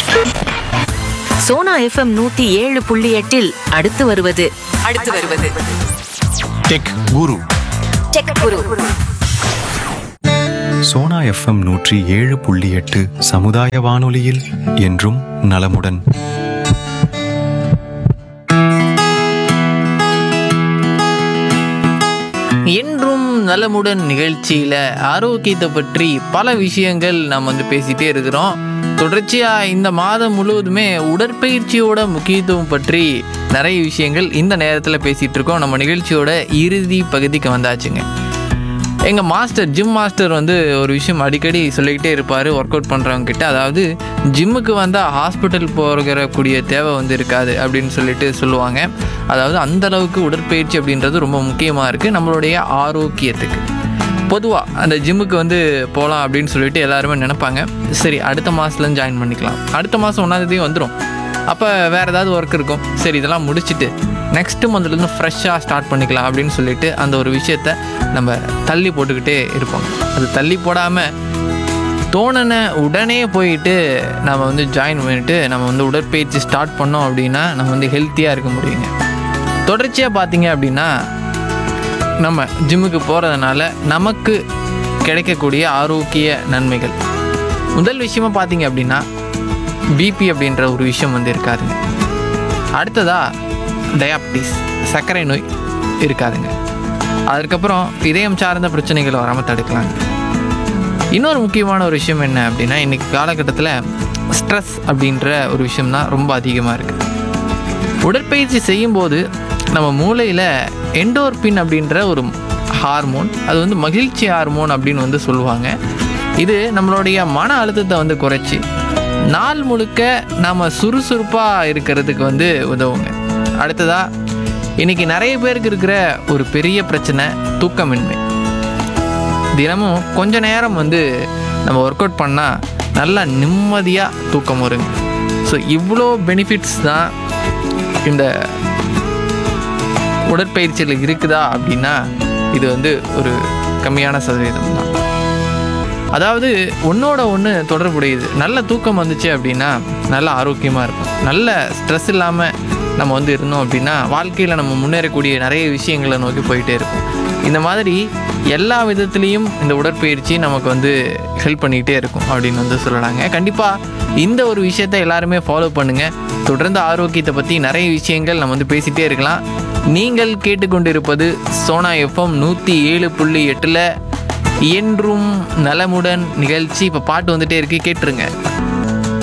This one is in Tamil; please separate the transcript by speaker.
Speaker 1: சோனா எஃப்எம் நூத்தி ஏழு புள்ளி எட்டில் அடுத்து வருவது
Speaker 2: அடுத்து வருவது
Speaker 3: tech guru
Speaker 2: tech guru
Speaker 3: Sona FM நூற்றி ஏழு புள்ளி எட்டு சமுதாய வானொலியில் என்றும் நலமுடன்
Speaker 4: என்றும் நலமுடன் நிகழ்ச்சியில் ஆரோக்கியத்தை பற்றி பல விஷயங்கள் நாம் வந்து பேசிகிட்டே இருக்கிறோம் தொடர்ச்சியாக இந்த மாதம் முழுவதுமே உடற்பயிற்சியோட முக்கியத்துவம் பற்றி நிறைய விஷயங்கள் இந்த நேரத்தில் பேசிகிட்டு இருக்கோம் நம்ம நிகழ்ச்சியோட இறுதி பகுதிக்கு வந்தாச்சுங்க எங்கள் மாஸ்டர் ஜிம் மாஸ்டர் வந்து ஒரு விஷயம் அடிக்கடி சொல்லிக்கிட்டே இருப்பார் ஒர்க் அவுட் பண்ணுறவங்க கிட்ட அதாவது ஜிம்முக்கு வந்தால் ஹாஸ்பிட்டல் போகிற கூடிய தேவை வந்து இருக்காது அப்படின்னு சொல்லிட்டு சொல்லுவாங்க அதாவது அந்த அளவுக்கு உடற்பயிற்சி அப்படின்றது ரொம்ப முக்கியமாக இருக்குது நம்மளுடைய ஆரோக்கியத்துக்கு பொதுவாக அந்த ஜிம்முக்கு வந்து போகலாம் அப்படின்னு சொல்லிட்டு எல்லாருமே நினைப்பாங்க சரி அடுத்த மாதத்துலேருந்து ஜாயின் பண்ணிக்கலாம் அடுத்த மாதம் ஒன்றாந்தேதி வந்துடும் அப்போ வேறு ஏதாவது ஒர்க் இருக்கும் சரி இதெல்லாம் முடிச்சுட்டு நெக்ஸ்ட் மந்த்லேருந்து ஃப்ரெஷ்ஷாக ஸ்டார்ட் பண்ணிக்கலாம் அப்படின்னு சொல்லிட்டு அந்த ஒரு விஷயத்த நம்ம தள்ளி போட்டுக்கிட்டே இருப்போம் அது தள்ளி போடாமல் தோணுன உடனே போயிட்டு நம்ம வந்து ஜாயின் பண்ணிட்டு நம்ம வந்து உடற்பயிற்சி ஸ்டார்ட் பண்ணோம் அப்படின்னா நம்ம வந்து ஹெல்த்தியாக இருக்க முடியுங்க தொடர்ச்சியாக பார்த்தீங்க அப்படின்னா நம்ம ஜிம்முக்கு போகிறதுனால நமக்கு கிடைக்கக்கூடிய ஆரோக்கிய நன்மைகள் முதல் விஷயமா பார்த்தீங்க அப்படின்னா பிபி அப்படின்ற ஒரு விஷயம் வந்து இருக்காதுங்க அடுத்ததா டயாபிட்டிஸ் சர்க்கரை நோய் இருக்காதுங்க அதுக்கப்புறம் இதயம் சார்ந்த பிரச்சனைகள் வராமல் தடுக்கலாங்க இன்னொரு முக்கியமான ஒரு விஷயம் என்ன அப்படின்னா இன்றைக்கி காலகட்டத்தில் ஸ்ட்ரெஸ் அப்படின்ற ஒரு விஷயம் தான் ரொம்ப அதிகமாக இருக்குது உடற்பயிற்சி செய்யும்போது நம்ம மூளையில் எண்டோர்பின் அப்படின்ற ஒரு ஹார்மோன் அது வந்து மகிழ்ச்சி ஹார்மோன் அப்படின்னு வந்து சொல்லுவாங்க இது நம்மளுடைய மன அழுத்தத்தை வந்து குறைச்சி நாள் முழுக்க நாம் சுறுசுறுப்பாக இருக்கிறதுக்கு வந்து உதவுங்க அடுத்ததாக இன்றைக்கி நிறைய பேருக்கு இருக்கிற ஒரு பெரிய பிரச்சனை தூக்கமின்மை தினமும் கொஞ்ச நேரம் வந்து நம்ம ஒர்க் அவுட் பண்ணால் நல்லா நிம்மதியாக தூக்கம் வருங்க ஸோ இவ்வளோ பெனிஃபிட்ஸ் தான் இந்த உடற்பயிற்சியில் இருக்குதா அப்படின்னா இது வந்து ஒரு கம்மியான சதவீதம் தான் அதாவது ஒன்றோட ஒன்று தொடர்புடையது நல்ல தூக்கம் வந்துச்சு அப்படின்னா நல்ல ஆரோக்கியமாக இருக்கும் நல்ல ஸ்ட்ரெஸ் இல்லாமல் நம்ம வந்து இருந்தோம் அப்படின்னா வாழ்க்கையில் நம்ம முன்னேறக்கூடிய நிறைய விஷயங்களை நோக்கி போயிட்டே இருக்கும் இந்த மாதிரி எல்லா விதத்துலேயும் இந்த உடற்பயிற்சி நமக்கு வந்து ஹெல்ப் பண்ணிக்கிட்டே இருக்கும் அப்படின்னு வந்து சொல்லலாங்க கண்டிப்பாக இந்த ஒரு விஷயத்தை எல்லாருமே ஃபாலோ பண்ணுங்கள் தொடர்ந்து ஆரோக்கியத்தை பற்றி நிறைய விஷயங்கள் நம்ம வந்து பேசிகிட்டே இருக்கலாம் நீங்கள் கேட்டுக்கொண்டிருப்பது சோனா எஃப்எம் நூற்றி ஏழு புள்ளி எட்டில் என்றும் நலமுடன் நிகழ்ச்சி இப்போ பாட்டு வந்துட்டே இருக்கு கேட்டுருங்க